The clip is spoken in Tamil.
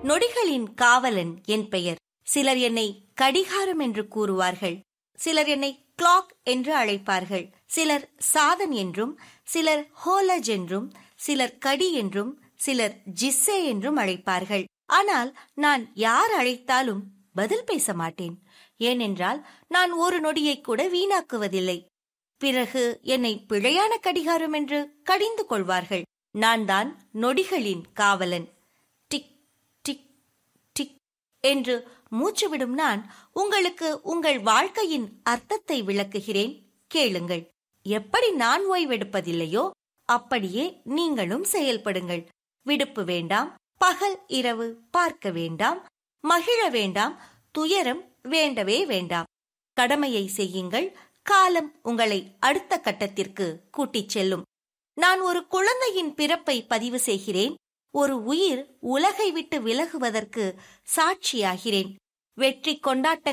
நொடிகளின் காவலன் என் பெயர் சிலர் என்னை கடிகாரம் என்று கூறுவார்கள் சிலர் என்னை கிளாக் என்று அழைப்பார்கள் சிலர் சாதன் என்றும் சிலர் ஹோலஜ் என்றும் சிலர் கடி என்றும் சிலர் ஜிஸ்ஸே என்றும் அழைப்பார்கள் ஆனால் நான் யார் அழைத்தாலும் பதில் பேச மாட்டேன் ஏனென்றால் நான் ஒரு நொடியை கூட வீணாக்குவதில்லை பிறகு என்னை பிழையான கடிகாரம் என்று கடிந்து கொள்வார்கள் நான் தான் நொடிகளின் காவலன் டிக் டிக் டிக் என்று மூச்சுவிடும் நான் உங்களுக்கு உங்கள் வாழ்க்கையின் அர்த்தத்தை விளக்குகிறேன் கேளுங்கள் எப்படி நான் ஓய்வெடுப்பதில்லையோ அப்படியே நீங்களும் செயல்படுங்கள் விடுப்பு வேண்டாம் பகல் இரவு பார்க்க வேண்டாம் மகிழ வேண்டாம் துயரம் வேண்டவே வேண்டாம் கடமையை செய்யுங்கள் காலம் உங்களை அடுத்த கட்டத்திற்கு கூட்டிச் செல்லும் நான் ஒரு குழந்தையின் பிறப்பை பதிவு செய்கிறேன் ஒரு உயிர் உலகை விட்டு விலகுவதற்கு சாட்சியாகிறேன் வெற்றி கொண்டாட்டங்கள்